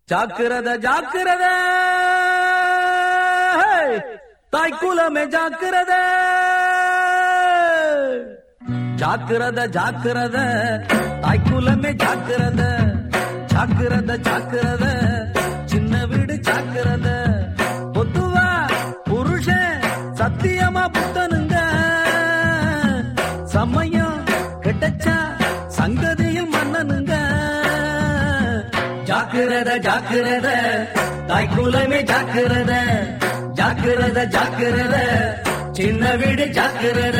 ஜாக்கிரத ஜாக்கிரத தாய்க்குலமே ஜாக்கிரத ஜாக்கிரத ஜாக்கிரத தாய்க்குலமே ஜாக்கிரத ஜாக்கிரத ஜாக்கிரத சின்ன வீடு ஜாக்கிரத பொதுவா புருஷன் சத்தியமா புத்தனுங்க சமயம் கிடைச்சா சங்கதியில் மன்னனுங்க ஜாக்கிரத ஜாக்கிரத தாய்க்குலமே ஜாக்கிரத ஜாக்கிரத ஜாக்கிரத சின்ன வீடு ஜாக்கிரத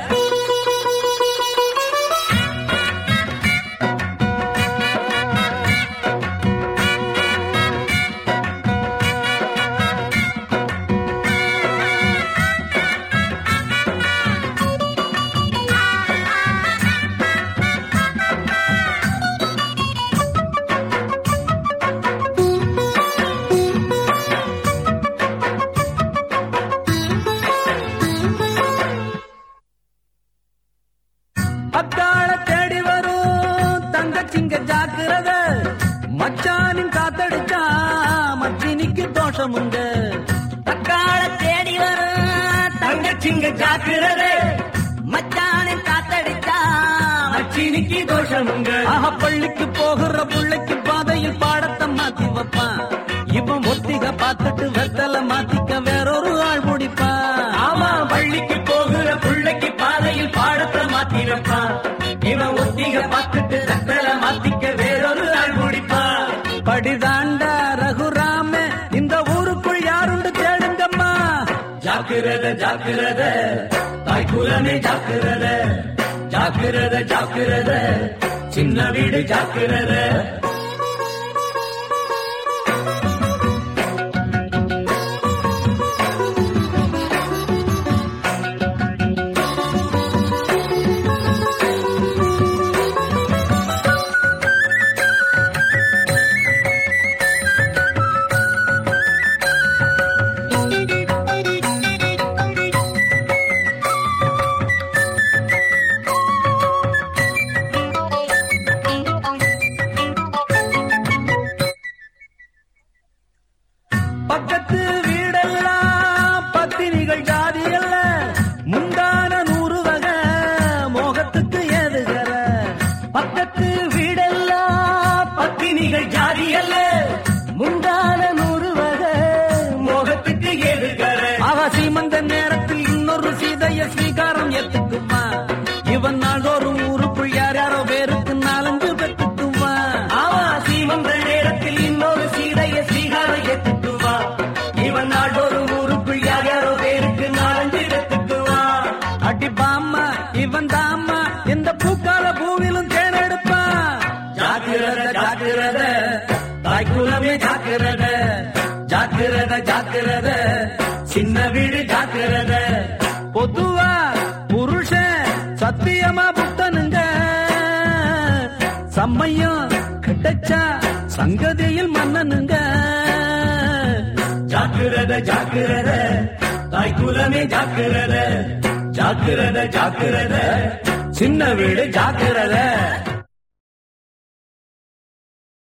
அத்தாள தேடி வரும் தங்கச்சிங்க ஜாக்கிரத மச்சானின் காத்தடிச்சா மச்சினிக்கு தோஷமுங்க தக்காள தேடி வரும் தங்கச்சிங்க ஜாக்கிரத மச்சானின் காத்தடிச்சா மச்சினிக்கு தோஷமுங்க ஆஹா பள்ளிக்கு போகிற புள்ளைக்கு பாதையில் பாடத்தை மாத்தி வைப்பான் இவன் ஒத்திக பார்த்துட்டு வெத்தல மாத்திக்க வேறொரு ஆள் முடிப்பான் ஆமா பள்ளிக்கு போகிற புள்ளைக்கு பாதையில் பாடத்தை மாத்தி வைப்பான் இவன் ஒத்திக பார்த்துட்டு ரத்தல மாத்திக்க வேறொரு ஆள் முடிப்பான் படிதாண்டா ரகுராம இந்த ஊருக்குள் யாருண்டு தேடுங்கம்மா ஜாக்கிரத ஜாக்கிரத தாய்க்குலமே ஜாக்கிரத ஜாக்கிரத ஜாக்கிரத சின்ன வீடு ஜாக்கிரத பக்கத்து வீடெல்லாம் பத்தினிகள் ஜாதி அல்ல முந்தான நூறு வகை மோகத்துக்கு ஏதுகர பக்கத்து வீடெல்லாம் பத்தினிகள் ஜாதி அல்ல முந்தான நூறு வகை மோகத்துக்கு எதிர்கர அவ சீமந்த நேரத்தில் இன்னொரு சீதைய ஸ்வீகாரம் ஏத்துக்குமா இவன் நாள்தோறும் ஊருக்குள் யார் யாரோ பேருக்கு நாலஞ்சு பெற்றுக்குமா ஆமா சீமன்ற நேரத்தில் இன்னொரு சீதைய ஸ்ரீகாரம் ஏத்துக்குவா இவன் நாடொரு ஊருக்குள் யார் யாரோ பேருக்கு நாலஞ்சு எடுத்துக்குவா அடி பாம்மா இவன் தாம்மா இந்த பூக்கால பூவிலும் தேனெடுப்பா ஜாக்கிரத ஜாக்கிரத தாய்க்குலமே ஜாக்கிரத ஜாக்கிரத ஜாக்கிரத சின்ன வீடு ஜாக்கிரத பொதுவா புருஷன் சத்தியமா புத்தனுங்க சமயம் கிடைச்சா சங்கதியில் மன்னனுங்க ஜாக்கிரத ஜாக்கிரத தாய்க்குலமே ஜாக்கிரத ஜாக்கிரத ஜாக்கிரத சின்ன வீடு ஜாக்கிரத